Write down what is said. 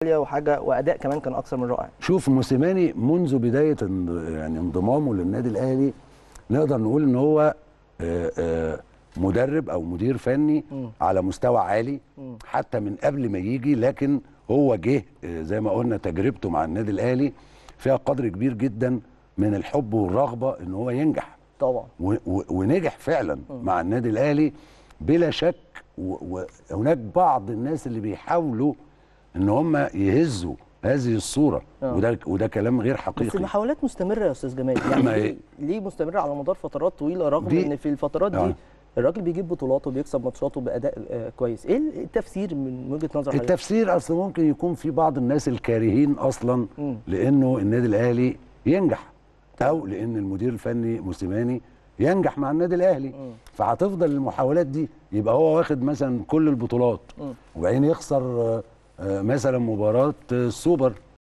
عاليه وحاجه واداء كمان كان اكثر من رائع شوف موسيماني منذ بدايه ان- يعني انضمامه للنادي الاهلي نقدر نقول ان هو آه، آه، مدرب او مدير فني مم. على مستوى عالي مم. حتى من قبل ما يجي لكن هو جه آه، زي ما قلنا تجربته مع النادي الاهلي فيها قدر كبير جدا من الحب والرغبه ان هو ينجح طبعا و- و- ونجح فعلا مع النادي الاهلي بلا شك و- وهناك بعض الناس اللي بيحاولوا ان هم يهزوا هذه الصوره آه. وده وده كلام غير بس حقيقي المحاولات مستمره يا استاذ جمال ما يعني هي- ليه, ليه مستمره على مدار فترات طويله رغم دي- ان في الفترات دي آه. الراجل بيجيب بطولات وبيكسب ماتشاته باداء آه، كويس ايه التفسير من وجهه نظر حضرتك التفسير اصل ممكن يكون في بعض الناس الكارهين اصلا مم. لانه النادي الاهلي ينجح او لان المدير الفني موسيماني ينجح مع النادي الاهلي مم. فهتفضل المحاولات دي يبقى هو واخد مثلا كل البطولات مم. وبعدين يخسر آه، آه، مثلا مباراه آه، السوبر